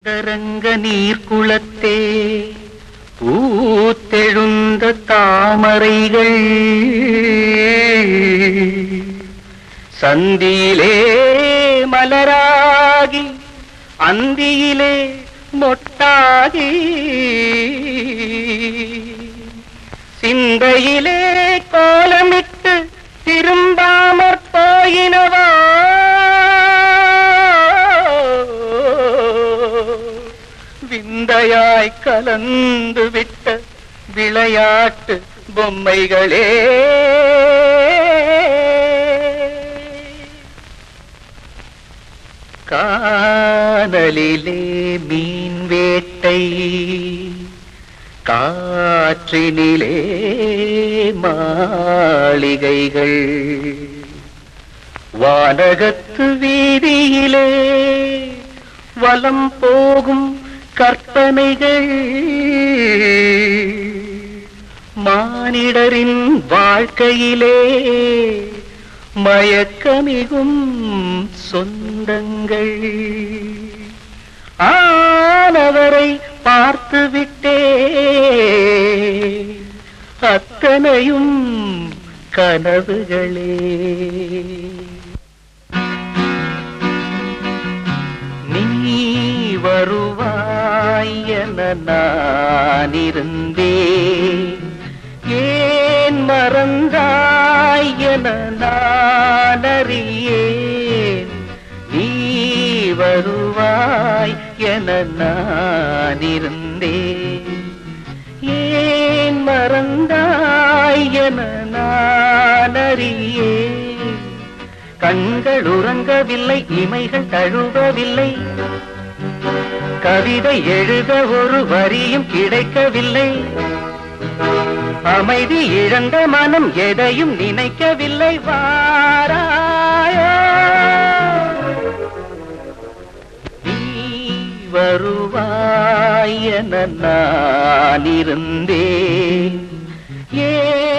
தரங்க நீர்க்குளத்தே பூத்தெழுந்த தாமரைகள் சந்தியிலே மலராகி அந்தியிலே மொட்டாகி சிந்தையிலே கோலமிட்டு திரும்பாமற் போயினவா விந்தையாய் கலந்து விட்ட விளையாட்டு பொம்மைகளே கானலிலே மீன் வேட்டை காற்றினிலே மாளிகைகள் வானகத்து வீதியிலே வலம் போகும் கற்பனைகள் மானிடரின் வாழ்க்கையிலே மயக்கமிகும் சொந்தங்கள் ஆனவரை பார்த்து விட்டே அத்தனையும் கனவுகளே நீ வருவாய் என நான் இருந்தேன் ஏன் மறந்தாய் என நான் அறியேன் நீ வருவாய் என நான் இருந்தேன் ஏன் மறந்தாய் என நான் அறியேன் கண்கள் உறங்கவில்லை இமைகள் தழுவவில்லை கவிதை எழுத ஒரு வரியும் கிடைக்கவில்லை அமைதி இழந்த மனம் எதையும் நினைக்கவில்லை வாராயோ நீ வருவாய் என நான் இருந்தேன் ஏன்